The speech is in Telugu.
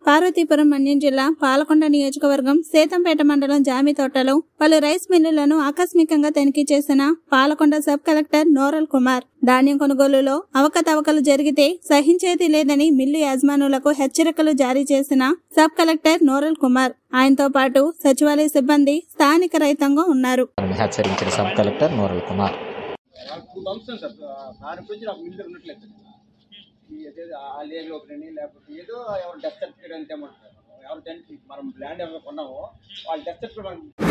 పార్వతీపురం మన్యం జిల్లా పాలకొండ నియోజకవర్గం సేతంపేట మండలం జామి తోటలో పలు రైస్ మిల్లులను ఆకస్మికంగా తనిఖీ చేసిన పాలకొండ సబ్ కలెక్టర్ నోరల్ కుమార్ ధాన్యం కొనుగోలులో అవకతవకలు జరిగితే సహించేది లేదని మిల్లు యాజమానులకు హెచ్చరికలు జారీ చేసిన సబ్ కలెక్టర్ నోరల్ కుమార్ ఆయనతో పాటు సచివాలయ సిబ్బంది స్థానిక రైతాంగం ఉన్నారు హెచ్చరించిన sub collector Noral Kumar two pumps sir దాని గురించి నాకు మిల్లు ఉన్నట్లేదు సార్ ఈ అదేదో ఆ లేబుల్ ఒకటని లేకపోతే ఏదో ఎవరు డెత్ సర్టిఫికేట్ అంతే ఏమంటారు ఎవరు దానికి మనం ల్యాండ్ ఎవరు కొన్నామో వాళ్ళు డెత్ సర్టిఫికేట్